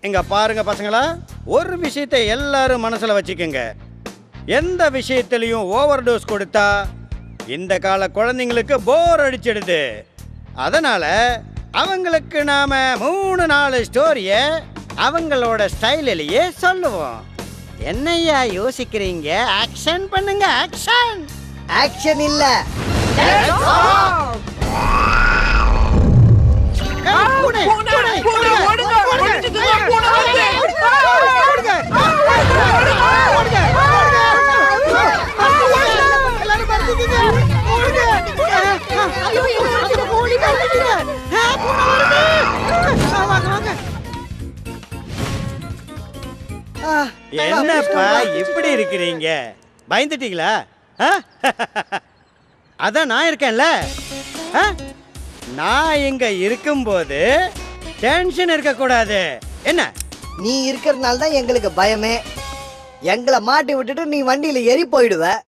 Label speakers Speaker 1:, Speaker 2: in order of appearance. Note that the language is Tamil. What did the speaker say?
Speaker 1: இங்க பாருங்க பசங்களா ஒரு விஷயத்தை எல்லாரும் மனசுல வச்சுக்கோங்க எந்த விஷயத்திலையும் ஓவர் டோஸ் கொடுத்தா இந்த கால குழந்தைங்களுக்கு போர் அடிச்சிடுது அதனால அவங்களுக்கு நாம மூணு நாலு ஸ்டோரிய அவங்களோட ஸ்டைலிலேயே சொல்லுவோம் என்னய்யா யோசிக்கிறீங்க ஆக்ஷன் பண்ணுங்க ஆக்ஷன்
Speaker 2: ஆக்ஷன் இல்ல
Speaker 1: பூனை பூனை பூனை
Speaker 3: ஓடுங்க, ஓடிச்சுக்குங்க, பூனை வருது.
Speaker 1: என்னப்பா இப்படி இருக்கிறீங்க பயந்துட்டீங்களா ஆ? அதான் நான் இருக்கேன்ல ஆ? நான் இங்க இருக்கும்போது டென்ஷன் இருக்கக்கூடாது என்ன
Speaker 2: நீ இருக்கிறதுனால தான் எங்களுக்கு பயமே எங்களை மாட்டி விட்டுட்டு நீ வண்டியில ஏறி போயிடுவ